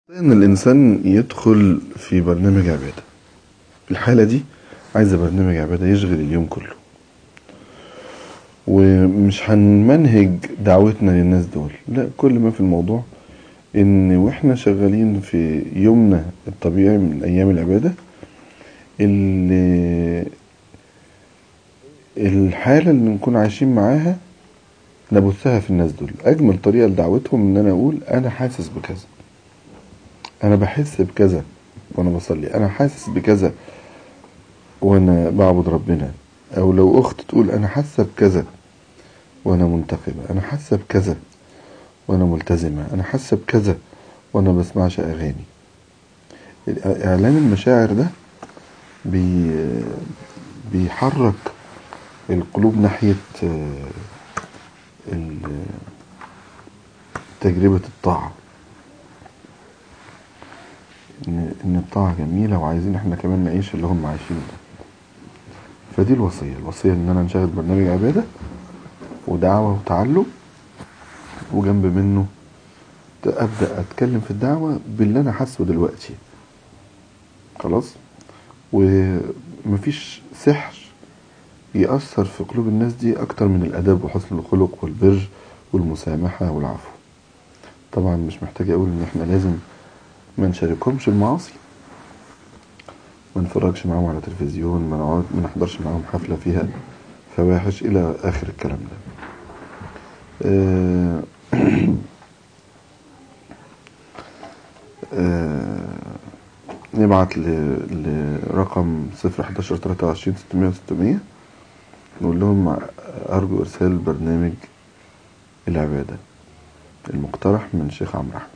ان الانسان يدخل في برنامج عبادة الحالة دي عايزة برنامج عبادة يشغل اليوم كله ومش هنمنهج دعوتنا للناس دول لا كل ما في الموضوع ان واحنا شغالين في يومنا الطبيعي من ايام العبادة اللي الحالة اللي نكون عايشين معاها نبثها في الناس دول اجمل طريقة لدعوتهم ان انا اقول انا حاسس بكذا انا بحس بكذا وانا بصلي انا حاسس بكذا وانا بعبد ربنا او لو اخت تقول انا حاسه بكذا وانا منتقبه انا حاسه بكذا وانا ملتزمه انا حاسه بكذا وانا بسمعش اغاني اعلان المشاعر ده بي بيحرك القلوب ناحيه تجربه الطاعه ان ان الطاعه جميله وعايزين احنا كمان نعيش اللي هم عايشينه ده فدي الوصيه الوصيه ان انا نشغل برنامج عباده ودعوه وتعلم وجنب منه ابدا اتكلم في الدعوه باللي انا حاسه دلوقتي خلاص ومفيش سحر يأثر في قلوب الناس دي أكتر من الأدب وحسن الخلق والبر والمسامحة والعفو طبعا مش محتاج أقول إن إحنا لازم ما نشاركهمش المعاصي ما نتفرجش معاهم على تلفزيون ما نقعد ما نحضرش معاهم حفلة فيها فواحش إلى آخر الكلام ده آه آه نبعت لرقم صفر حداشر تلاتة وعشرين ستمية وستمية نقول لهم أرجو إرسال برنامج العبادة المقترح من شيخ عمرو أحمد